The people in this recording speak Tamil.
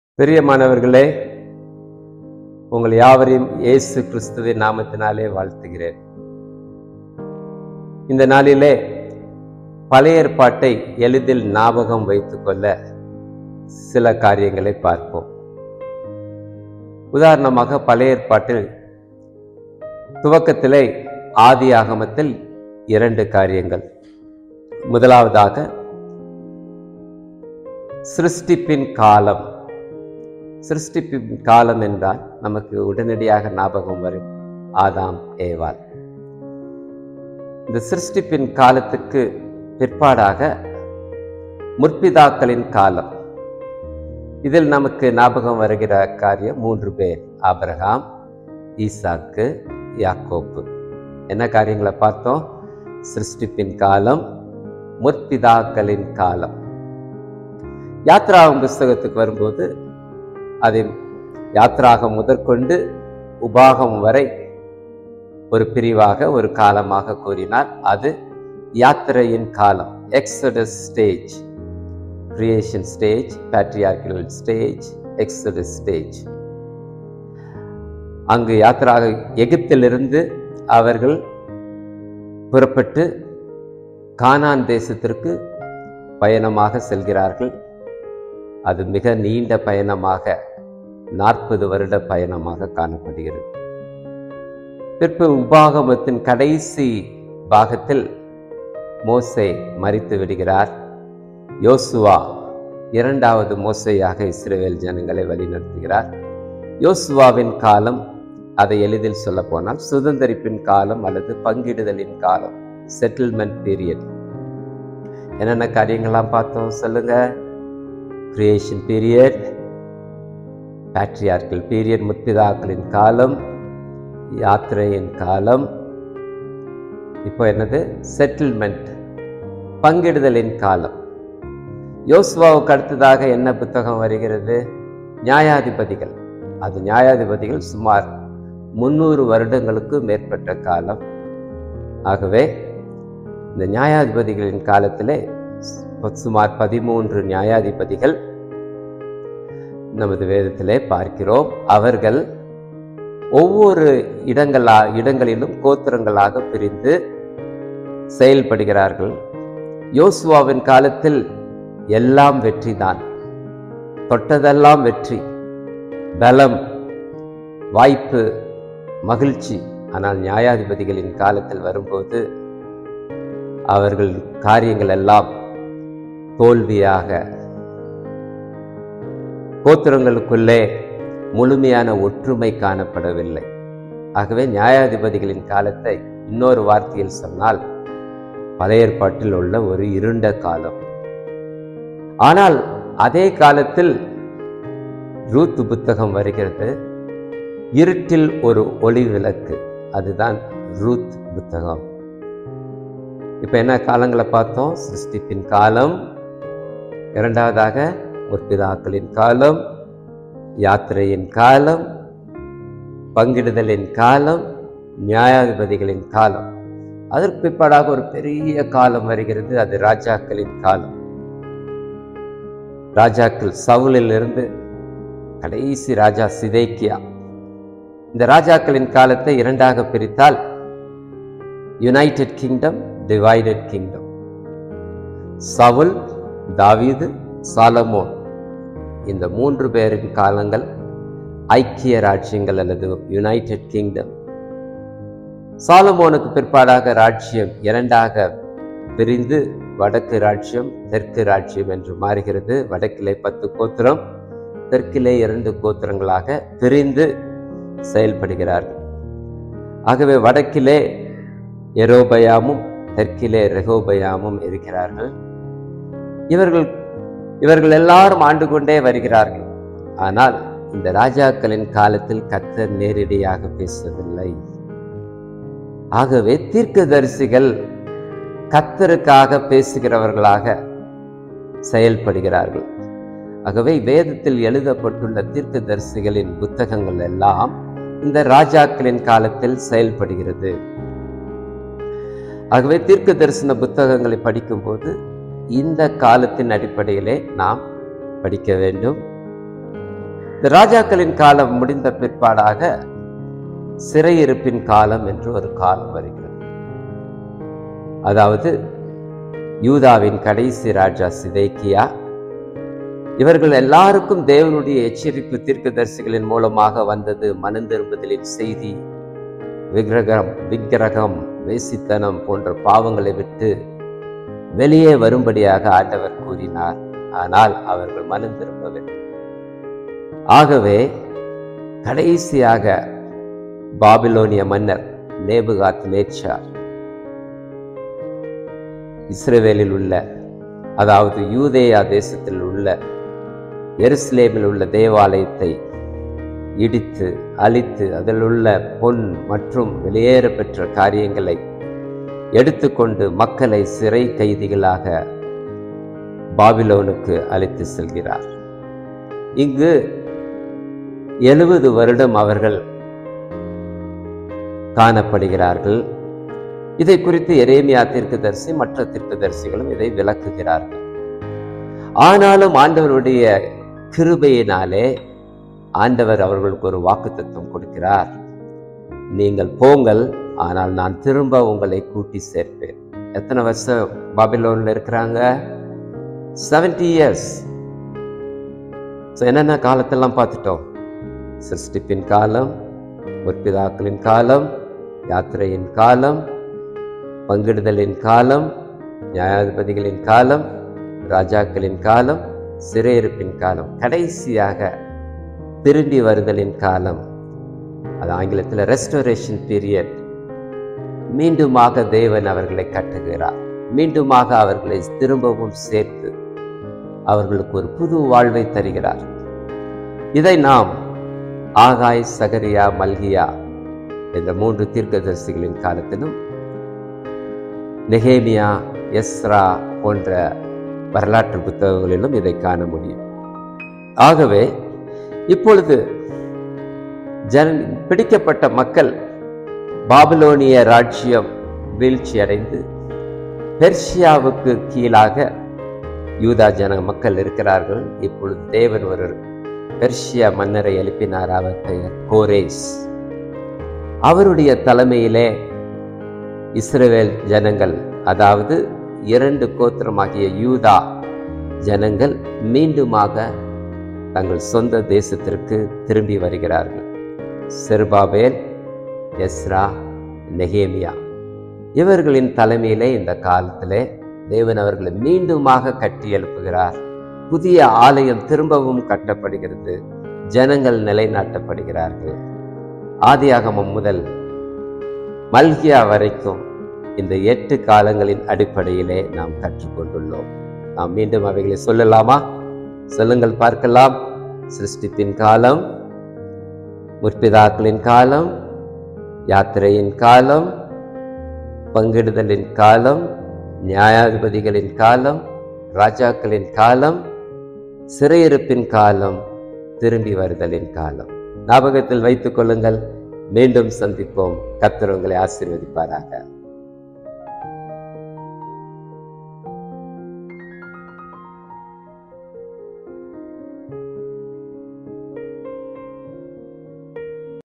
பிரியமானவர்களே உங்கள் யாவரையும் இயேசு கிறிஸ்துவின் நாமத்தினாலே வாழ்த்துகிறேன் இந்த நாளிலே பழைய ஏற்பாட்டை எளிதில் ஞாபகம் வைத்துக்கொள்ள சில காரியங்களை பார்ப்போம் உதாரணமாக பழைய ஏற்பாட்டில் துவக்கத்திலே ஆதி ஆகமத்தில் இரண்டு காரியங்கள் முதலாவதாக சிருஷ்டிப்பின் காலம் சிருஷ்டிப்பின் காலம் என்றால் நமக்கு உடனடியாக ஞாபகம் வரும் ஆதாம் ஏவாள் இந்த சிருஷ்டிப்பின் காலத்துக்கு பிற்பாடாக முற்பிதாக்களின் காலம் இதில் நமக்கு ஞாபகம் வருகிற காரியம் மூன்று பேர் ஆபிரகாம் ஈசாக்கு யாக்கோப்பு என்ன காரியங்களை பார்த்தோம் சிருஷ்டிப்பின் காலம் முற்பிதாக்களின் காலம் யாத்ராகம் புஸ்தகத்துக்கு வரும்போது அதை யாத்ராகம் முதற்கொண்டு உபாகம் வரை ஒரு பிரிவாக ஒரு காலமாக கூறினார் அது யாத்திரையின் காலம் exodus stage creation stage patriarchal stage exodus stage அங்கு யாத்திராக எகிப்திலிருந்து அவர்கள் புறப்பட்டு கானான் தேசத்திற்கு பயணமாக செல்கிறார்கள் அது மிக நீண்ட பயணமாக நாற்பது வருட பயணமாக காணப்படுகிறது பிற்பு உபாகமத்தின் கடைசி பாகத்தில் மோசே மறித்து விடுகிறார் யோசுவா இரண்டாவது மோசையாக இஸ்ரேல் ஜனங்களை வழிநடத்துகிறார் யோசுவாவின் காலம் அதை எளிதில் சொல்ல போனால் சுதந்திரிப்பின் காலம் அல்லது பங்கிடுதலின் காலம் செட்டில்மெண்ட் பீரியட் என்னென்ன காரியங்கள்லாம் பார்த்தோம் சொல்லுங்க கிரியேஷன் பீரியட் பேட்ரியார்கல் பீரியட் முற்பிதாக்களின் காலம் யாத்திரையின் காலம் இப்போ என்னது செட்டில்மெண்ட் பங்கிடுதலின் காலம் யோசுவாவுக்கு அடுத்ததாக என்ன புத்தகம் வருகிறது நியாயாதிபதிகள் அது நியாயாதிபதிகள் சுமார் முன்னூறு வருடங்களுக்கு மேற்பட்ட காலம் ஆகவே இந்த நியாயாதிபதிகளின் காலத்திலே சுமார் பதிமூன்று நியாயாதிபதிகள் நமது வேதத்திலே பார்க்கிறோம் அவர்கள் ஒவ்வொரு இடங்களா இடங்களிலும் கோத்திரங்களாக பிரிந்து செயல்படுகிறார்கள் யோசுவாவின் காலத்தில் எல்லாம் வெற்றிதான் தொட்டதெல்லாம் வெற்றி பலம் வாய்ப்பு மகிழ்ச்சி ஆனால் நியாயாதிபதிகளின் காலத்தில் வரும்போது அவர்கள் காரியங்கள் எல்லாம் தோல்வியாக கோத்திரங்களுக்குள்ளே முழுமையான ஒற்றுமை காணப்படவில்லை ஆகவே நியாயாதிபதிகளின் காலத்தை இன்னொரு வார்த்தையில் சொன்னால் பழைய ஏற்பாட்டில் உள்ள ஒரு இருண்ட காலம் ஆனால் அதே காலத்தில் ரூத் புத்தகம் வருகிறது இருட்டில் ஒரு ஒளி விளக்கு அதுதான் ரூத் புத்தகம் இப்ப என்ன காலங்களை பார்த்தோம் சிருஷ்டிப்பின் காலம் இரண்டாவதாக முற்பிதாக்களின் காலம் யாத்திரையின் காலம் பங்கிடுதலின் காலம் நியாயாதிபதிகளின் காலம் அதற்கு பிற்பாடாக ஒரு பெரிய காலம் வருகிறது அது ராஜாக்களின் காலம் ராஜாக்கள் சவுலில் இருந்து கடைசி ராஜா சிதைக்கியா இந்த ராஜாக்களின் காலத்தை இரண்டாக பிரித்தால் யுனைடெட் கிங்டம் டிவைடட் கிங்டம் சவுல் தாவீது சாலமோன் இந்த மூன்று பேரின் காலங்கள் ஐக்கிய ராஜ்யங்கள் அல்லது யுனைடெட் கிங்டம் சாலமோனுக்கு பிற்பாடாக ராஜ்யம் இரண்டாக பிரிந்து வடக்கு ராஜ்யம் தெற்கு ராஜ்யம் என்று மாறுகிறது வடக்கிலே பத்து கோத்திரம் தெற்கிலே இரண்டு கோத்திரங்களாக பிரிந்து செயல்படுகிறார்கள் ஆகவே வடக்கிலே எரோபயாமும் தெற்கிலே ரெகோபயாமும் இருக்கிறார்கள் இவர்கள் இவர்கள் எல்லாரும் ஆண்டு கொண்டே வருகிறார்கள் ஆனால் இந்த ராஜாக்களின் காலத்தில் கத்தர் நேரடியாக பேசுவதில்லை ஆகவே தீர்க்கதரிசிகள் கத்தருக்காக பேசுகிறவர்களாக செயல்படுகிறார்கள் ஆகவே வேதத்தில் எழுதப்பட்டுள்ள தீர்க்கதரிசிகளின் புத்தகங்கள் எல்லாம் இந்த ராஜாக்களின் காலத்தில் செயல்படுகிறது ஆகவே தீர்க்க தரிசன புத்தகங்களை படிக்கும்போது இந்த காலத்தின் அடிப்படையிலே நாம் படிக்க வேண்டும் இந்த ராஜாக்களின் காலம் முடிந்த பிற்பாடாக சிறையிருப்பின் காலம் என்று ஒரு காலம் வருகிறது அதாவது யூதாவின் கடைசி ராஜா சிதைக்கியா இவர்கள் எல்லாருக்கும் தேவனுடைய எச்சரிப்பு தீர்க்கதரிசிகளின் மூலமாக வந்தது மனம் திரும்புதலின் செய்தி விக்கிரகம் விக்கிரகம் வேசித்தனம் போன்ற பாவங்களை விட்டு வெளியே வரும்படியாக ஆண்டவர் கூறினார் ஆனால் அவர்கள் மனம் திரும்பவில்லை ஆகவே கடைசியாக பாபிலோனிய மன்னர் நேபுகாத் நேச்சார் இஸ்ரேவேலில் உள்ள அதாவது யூதேயா தேசத்தில் உள்ள எருசலேமில் உள்ள தேவாலயத்தை இடித்து அழித்து அதில் உள்ள பொன் மற்றும் வெளியேற பெற்ற காரியங்களை எடுத்துக்கொண்டு மக்களை சிறை கைதிகளாக பாபிலோனுக்கு அழைத்து செல்கிறார் இங்கு எழுபது வருடம் அவர்கள் காணப்படுகிறார்கள் இதை குறித்து எரேமியா தீர்க்கதரிசி மற்ற தீர்க்கதரிசிகளும் இதை விளக்குகிறார்கள் ஆனாலும் ஆண்டவருடைய கிருபையினாலே ஆண்டவர் அவர்களுக்கு ஒரு வாக்குத்தத்தம் கொடுக்கிறார் நீங்கள் போங்கள் ஆனால் நான் திரும்ப உங்களை கூட்டி சேர்ப்பேன் எத்தனை வருஷம் பாபிலோன்ல இருக்கிறாங்க செவன்டி இயர்ஸ் என்னென்ன காலத்தெல்லாம் பார்த்துட்டோம் சிருஷ்டிப்பின் காலம் முற்பிதாக்களின் காலம் யாத்திரையின் காலம் பங்கிடுதலின் காலம் நியாயாதிபதிகளின் காலம் ராஜாக்களின் காலம் சிறையிருப்பின் காலம் கடைசியாக திரும்பி வருதலின் காலம் அது ஆங்கிலத்தில் ரெஸ்டோரேஷன் பீரியட் மீண்டுமாக தேவன் அவர்களை கட்டுகிறார் மீண்டுமாக அவர்களை திரும்பவும் சேர்த்து அவர்களுக்கு ஒரு புது வாழ்வை தருகிறார் இதை நாம் ஆகாய் சகரியா மல்கியா என்ற மூன்று தீர்க்கதரிசிகளின் காலத்திலும் நெகேமியா எஸ்ரா போன்ற வரலாற்று புத்தகங்களிலும் இதை காண முடியும் ஆகவே இப்பொழுது ஜன பிடிக்கப்பட்ட மக்கள் பாபிலோனிய ராஜ்யம் வீழ்ச்சி அடைந்து பெர்ஷியாவுக்கு கீழாக யூதா ஜன மக்கள் இருக்கிறார்கள் இப்பொழுது தேவன் ஒரு பெர்ஷியா மன்னரை எழுப்பினார் அவர் பெயர் கோரேஸ் அவருடைய தலைமையிலே இஸ்ரவேல் ஜனங்கள் அதாவது இரண்டு கோத்திரமாகிய யூதா ஜனங்கள் மீண்டுமாக தங்கள் சொந்த தேசத்திற்கு திரும்பி வருகிறார்கள் செருபாபேல் எஸ்ரா நெகேமியா இவர்களின் தலைமையிலே இந்த காலத்திலே தேவன் அவர்களை மீண்டுமாக கட்டி எழுப்புகிறார் புதிய ஆலயம் திரும்பவும் கட்டப்படுகிறது ஜனங்கள் நிலைநாட்டப்படுகிறார்கள் ஆதியாகமம் முதல் மல்கியா வரைக்கும் இந்த எட்டு காலங்களின் அடிப்படையிலே நாம் கற்றுக்கொண்டுள்ளோம் நாம் மீண்டும் அவைகளை சொல்லலாமா சொல்லுங்கள் பார்க்கலாம் சிருஷ்டிப்பின் காலம் முற்பிதாக்களின் காலம் யாத்திரையின் காலம் பங்கிடுதலின் காலம் நியாயாதிபதிகளின் காலம் ராஜாக்களின் காலம் சிறையிருப்பின் காலம் திரும்பி வருதலின் காலம் ஞாபகத்தில் வைத்துக் கொள்ளுங்கள் மீண்டும் சந்திப்போம் கர்த்தர் உங்களை ஆசீர்வதிப்பாராக